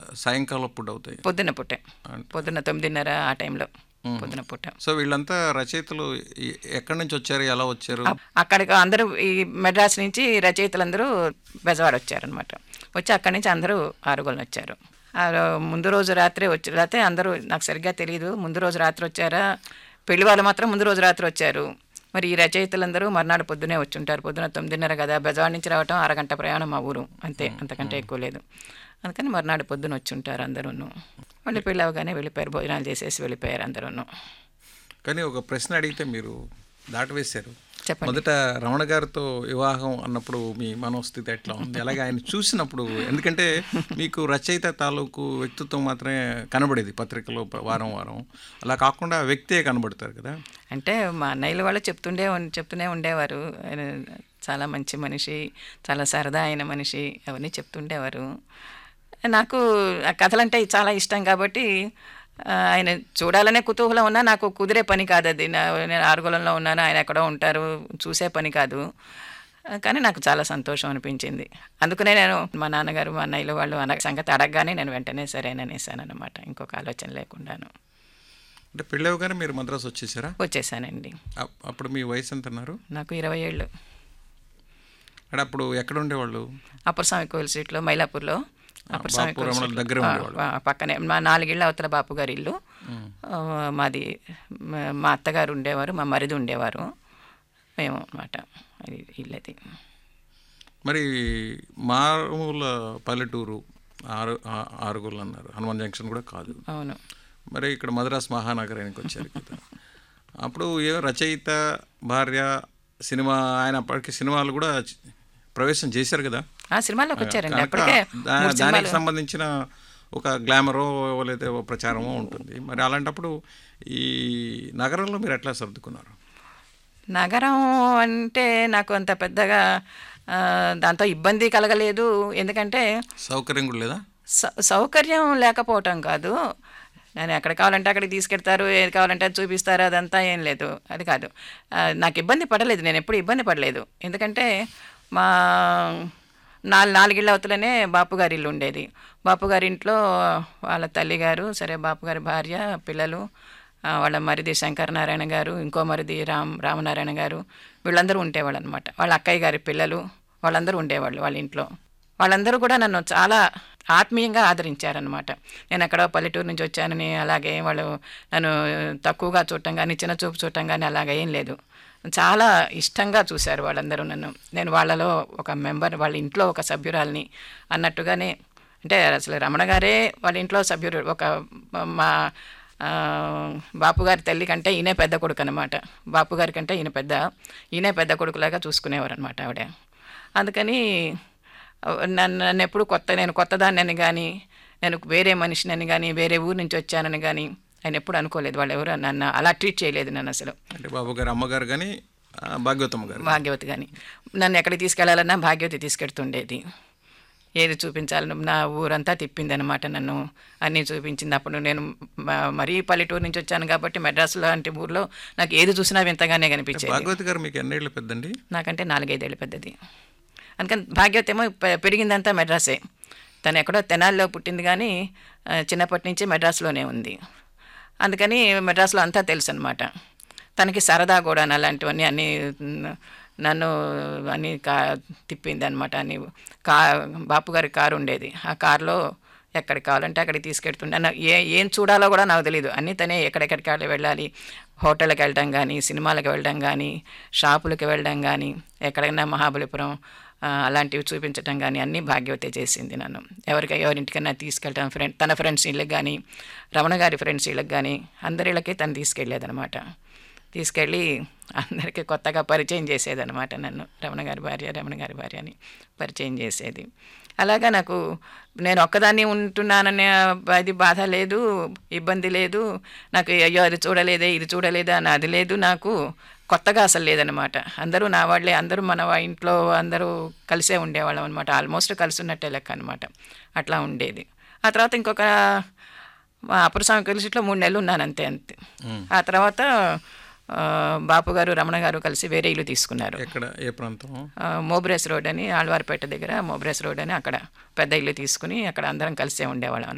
సాయంకాలం పూట అవుతాయి పొద్దున్న పుట్ట పొద్దున్న తొమ్మిదిన్నర ఆ టైంలో పొద్దున పుట్ట సో వీళ్ళంతా రచయితలు ఎ- ఎక్కడి నుంచి వచ్చారు ఎలా వచ్చారు అక్కడికి అందరూ ఈ మెడ్రాస్ నుంచి రచయితలందరూ బెజవాడ వచ్చారనమాట వచ్చి అక్కడి నుంచి అందరూ ఆరుగోలను వచ్చారు ఆ రో- ముందు రోజు రాత్రి వచ్చి లేకపోతే అందరూ నాకు సరిగ్గా తెలియదు ముందు రోజు రాత్రి వచ్చారా పెళ్లి వాళ్ళు మాత్రం ముందు రోజు రాత్రి వచ్చారు మరి ఈ రచయితలందరూ మర్నాడు పొద్దునే వచ్చి ఉంటారు పొద్దున తొమ్మిదిన్నర కదా బెజవాడ నుంచి రావటం అరగంట ప్రయాణం మా ఊరు అంతే అంతకంటే ఎక్కువ లేదు అందుకని మర్నాడు పొద్దున వచ్చి ఉంటారు అందరూను మళ్ళీ పెళ్ళి అవగానే వెళ్ళిపోయారు భోజనాలు చేసేసి వెళ్ళిపోయారు అందరూను కానీ ఒక ప్రశ్న అడిగితే మీరు దాటవేశారు చెప్పండి మొదట రమణ గారితో వివాహం అన్నప్పుడు మీ మనోస్థితి ఎట్లా ఉంది అలాగే ఆయన చూసినప్పుడు ఎందుకంటే మీకు రచయిత తాలూకు వ్యక్తిత్వం మాత్రమే కనబడేది పత్రికలో ప- వారం వారం అలా కాకుండా వ్యక్తే కనబడతారు కదా అంటే మా అన్నయ్యల వాళ్ళు చెప్తుండే ఉన్- చెప్తూనే ఉండేవారు ఆయన చాలా మంచి మనిషి చాలా సరదా అయిన మనిషి అవన్నీ చెప్తుండేవారు నాకు ఆ కథలంటే చాలా ఇష్టం కాబట్టి ఆ, ఆయన చూడాలనే కుతూహలం ఉన్నా నాకు కుదిరే పని కాదు అది నా- నేను ఆరుగోళంలో ఉన్నాను ఆయన ఎక్కడో ఉంటారు చూసే పని కాదు ఆ, కానీ నాకు చాలా సంతోషం అనిపించింది అందుకనే నేను మా నాన్నగారు మా అన్నయ్యలు వాళ్ళు అన్న సంగతి అడగగానే నేను వెంటనే సరేననేసాను అనమాట ఇంకొక ఆలోచన లేకుండాను అంటే పెళ్ళవగానే మీరు మద్రాసు వచ్చేసారా వచ్చేసానండి అప్- అప్పుడు మీ వయసు ఎంత అన్నారు నాకు ఇరవై ఏళ్ళు అంటే అప్పుడు ఎక్కడ ఉండేవాళ్ళు అప్పర్ స్వామి కోయిల్ స్ట్రీట్లో మైలాపూర్లో అప్పర్ స్వామి బాపు రమణ దగ్గర ఉండేవాళ్ళు ఆ, పక్కనే మా నాలుగిళ్ళ అవతల బాపు గారి ఇల్లు ఆ, మాది మా- మా అత్తగారు ఉండేవారు మా మరిది ఉండేవారు మేము అనమాట అది ఇల్లది మరి మారుమూల పల్లెటూరు ఆరు ఆ- ఆరుగులు అన్నారు హనుమాన్ జంక్షన్ కూడా కాదు అవును మరి ఇక్కడ మద్రాస్ మహానగరానికి వచ్చారు కదా అప్పుడు ఏ రచయిత భార్య సినిమా ఆయన అప్పటికి సినిమాలు కూడా చ- ప్రవేశం చేశారు కదా ఆ సినిమాలోకి వచ్చారండి కనుక అప్పటికే దా- మూడు దానికి సినిమాలు సంబంధించిన ఒక గ్లామరో లేదా ఓ ప్రచారమో ఉంటుంది మరి అలాంటప్పుడు ఈ నగరంలో మీరు ఎట్లా సర్దుకున్నారు నగరం అంటే నాకు అంత పెద్దగా ఆ, దాంతో ఇబ్బంది కలగలేదు ఎందుకంటే సౌకర్యం కూడా లేదా సౌ- సౌకర్యం లేకపోవటం కాదు నేను ఎక్కడ కావాలంటే అక్కడికి తీసుకెళ్తారు ఏది కావాలంటే అది చూపిస్తారు అదంతా ఏం లేదు అది కాదు ఆ, నాకు ఇబ్బంది పడలేదు నేను ఎప్పుడు ఇబ్బంది పడలేదు ఎందుకంటే మా నాలుగు నాలుగిళ్ళ అవతలనే బాపు గారి ఇల్లు ఉండేది బాపు గారి ఇంట్లో వాళ్ళ తల్లిగారు సరే బాపు గారి భార్య పిల్లలు ఆ, వాళ్ళ మరిది శంకరనారాయణ గారు ఇంకో మరిది రామ్ రామనారాయణ గారు వీళ్ళందరూ ఉండేవాళ్ళు అనమాట వాళ్ళ అక్కయ్య గారి పిల్లలు వాళ్ళందరూ ఉండేవాళ్ళు వాళ్ళ ఇంట్లో వాళ్ళందరూ కూడా నన్ను చాలా ఆత్మీయంగా ఆదరించారనమాట నేను ఎక్కడో పల్లెటూరు నుంచి వచ్చానని అలాగే వాళ్ళు నన్ను తక్కువగా చూడటం కానీ చిన్న చూపు చూడటం కానీ అలాగే ఏం లేదు చాలా ఇష్టంగా చూశారు వాళ్ళందరూ నన్ను నేను వాళ్ళలో ఒక మెంబర్ వాళ్ళ ఇంట్లో ఒక సభ్యురాల్ని అన్నట్టుగానే అంటే అసలు రమణ గారే వాళ్ళ ఇంట్లో సభ్యుడు ఒక మా ఆ, బాపు గారి తల్లి కంటే ఈయనే పెద్ద కొడుకు అనమాట బాపు గారి కంటే ఈయన పెద్ద ఈయనే పెద్ద కొడుకులాగా చూసుకునేవారు అనమాట ఆవిడ అందుకని నన్ను నన్ను ఎప్పుడు కొత్త నేను కొత్తదాన్ని కానీ నేను వేరే మనిషినని కానీ వేరే ఊరు నుంచి వచ్చానని కానీ ఆయన ఎప్పుడు అనుకోలేదు వాళ్ళు ఎవరు నన్ను అలా ట్రీట్ చేయలేదు నన్ను అసలు అంటే బాబు గారు అమ్మగారు కానీ ఆ, భాగ్యవతమ్మ గారు భాగ్యవతి కానీ నన్ను ఎక్కడికి తీసుకెళ్లాలన్నా భాగ్యవతి తీసుకెడుతుండేది ఏది చూపించాలని నా ఊరంతా తిప్పింది అనమాట నన్ను అన్నీ చూపించింది అప్పుడు నేను మ- మరీ పల్లెటూరు నుంచి వచ్చాను కాబట్టి మెడ్రాస్ లాంటి ఊర్లో నాకు ఏది చూసినా వింతగానే కనిపించేది భాగవతి గారు మీకు ఎన్నేళ్ళు పెద్దండి నాకంటే నాలుగైదేళ్ళు పెద్దది అందుకని భాగ్యవతి ఏమో పె- పెరిగిందంతా మెడ్రాసే తను ఎక్కడో తెనాలిలో పుట్టింది కానీ ఆ, చిన్నప్పటి నుంచి మెడ్రాస్లోనే ఉంది అందుకని మెడ్రాస్లో అంతా తెలుసు అనమాట తనకి సరదా కూడా అలాంటివన్నీ అన్నీ మ్, నన్ను అన్నీ కా తిప్పింది అనమాట అన్ని కా బాపు గారి కారు ఉండేది ఆ కారులో ఎక్కడికి కావాలంటే అక్కడికి తీసుకెడుతుండే నా- ఏ ఏం చూడాలో కూడా నాకు తెలియదు అన్నీ తనే ఎక్కడెక్కడికి వెళ్ళాలి హోటల్కి వెళ్ళడం కానీ సినిమాలకు వెళ్ళడం కానీ షాపులకు వెళ్ళడం కానీ ఎక్కడైనా మహాబలిపురం ఆ, అలాంటివి చూపించడం కానీ అన్నీ భాగ్యవతే చేసింది నన్ను ఎవరికి ఎవరింటికైనా తీసుకెళ్ళటం ఫ్రెండ్ తన ఫ్రెండ్స్ ఇళ్ళకి కానీ రమణ గారి ఫ్రెండ్స్ ఇళ్ళకి కానీ అందరిళ్ళకి తను తీసుకెళ్ళేదనమాట తీసుకెళ్ళి అందరికీ కొత్తగా పరిచయం చేసేదనమాట నన్ను రమణ గారి భార్య రమణ గారి భార్య అని పరిచయం చేసేది అలాగా నాకు నేను ఒక్కదాన్ని ఉంటున్నాననే అది బాధ లేదు ఇబ్బంది లేదు నాకు అయ్యో అది చూడలేదే ఇది చూడలేదా అని అది లేదు నాకు కొత్తగా అసలు లేదనమాట అందరూ నా వాళ్ళే అందరూ మన వా- ఇంట్లో అందరూ కలిసే ఉండేవాళ్ళం అనమాట ఆల్మోస్ట్ కలిసి ఉన్నట్టే లెక్క అనమాట అట్లా ఉండేది ఆ తర్వాత ఇంకొక మా అప్పుడు స్వామి కలిసిట్లో మూడు నెలలు ఉన్నాను అంతే అంతే ఆ తర్వాత ఆ, బాపు గారు రమణ గారు కలిసి వేరే ఇల్లు తీసుకున్నారు ఎక్కడ ఏ ప్రాంతం ఆ, మోబ్రేస్ రోడ్ అని ఆళ్వారిపేట దగ్గర మోబ్రేస్ రోడ్ అని అక్కడ పెద్ద ఇల్లు తీసుకుని అక్కడ అందరం కలిసే ఉండేవాళ్ళం